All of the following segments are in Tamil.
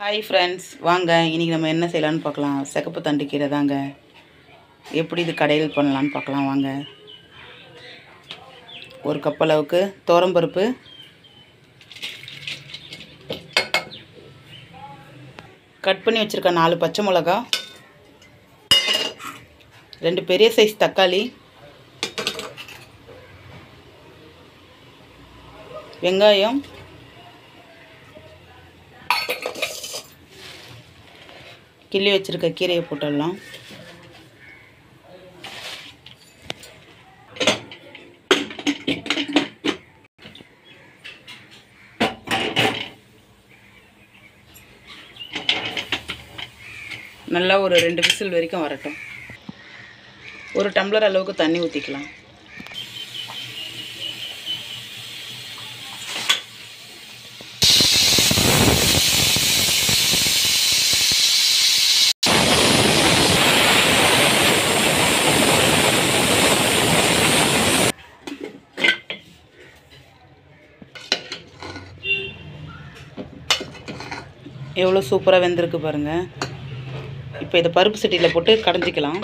ஹாய் ஃப்ரெண்ட்ஸ் வாங்க இன்றைக்கி நம்ம என்ன செய்யலான்னு பார்க்கலாம் சிகப்பு தண்டு கீரை தாங்க எப்படி இது கடையில் பண்ணலான்னு பார்க்கலாம் வாங்க ஒரு கப் அளவுக்கு துவரம்பருப்பு கட் பண்ணி வச்சுருக்க நாலு பச்சை மிளகா ரெண்டு பெரிய சைஸ் தக்காளி வெங்காயம் கிள்ளி வச்சுருக்க கீரையை போட்டுடலாம் நல்லா ஒரு ரெண்டு விசில் வரைக்கும் வரட்டும் ஒரு டம்ளர் அளவுக்கு தண்ணி ஊற்றிக்கலாம் எவ்வளோ சூப்பராக வெந்திருக்கு பாருங்கள் இப்போ இதை பருப்பு சட்டியில் போட்டு கடைஞ்சிக்கலாம்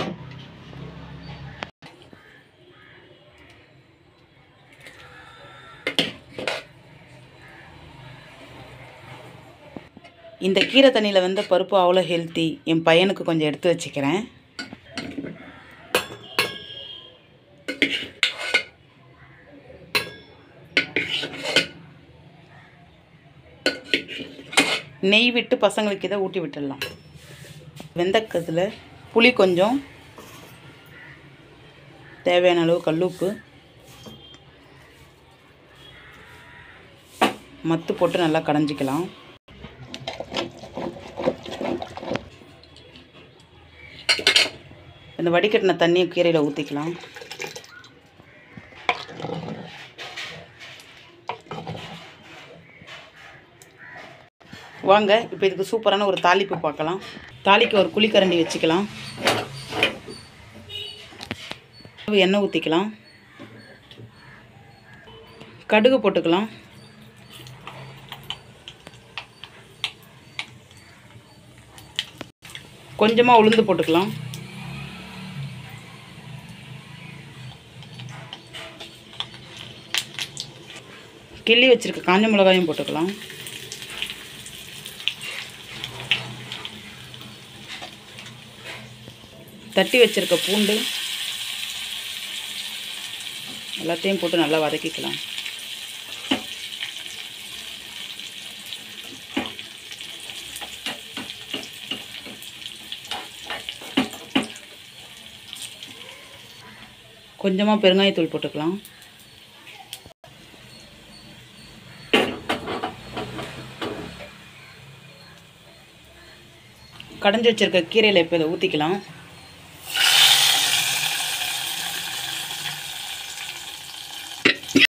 இந்த கீரை தண்ணியில் வந்து பருப்பு அவ்வளோ ஹெல்த்தி என் பையனுக்கு கொஞ்சம் எடுத்து வச்சுக்கிறேன் நெய் விட்டு பசங்களுக்கு இதை ஊட்டி விட்டுடலாம் வெந்தக்கத்தில் புளி கொஞ்சம் தேவையான அளவு கல்லுப்பு மத்து போட்டு நல்லா கடைஞ்சிக்கலாம் இந்த வடிகட்டின தண்ணியை கீரையில் ஊற்றிக்கலாம் வாங்க இப்போ இதுக்கு சூப்பரான ஒரு தாளிப்பு பார்க்கலாம் தாளிக்கு ஒரு குழிக்கரண்டி வச்சுக்கலாம் எண்ணெய் ஊற்றிக்கலாம் கடுகு போட்டுக்கலாம் கொஞ்சமாக உளுந்து போட்டுக்கலாம் கிள்ளி வச்சுருக்க காஞ்ச மிளகாயும் போட்டுக்கலாம் தட்டி வச்சுருக்க பூண்டு எல்லாத்தையும் போட்டு நல்லா வதக்கிக்கலாம் கொஞ்சமாக பெருங்காயத்தூள் போட்டுக்கலாம் கடைஞ்சி வச்சுருக்க கீரையில் இப்போ இதை ஊற்றிக்கலாம்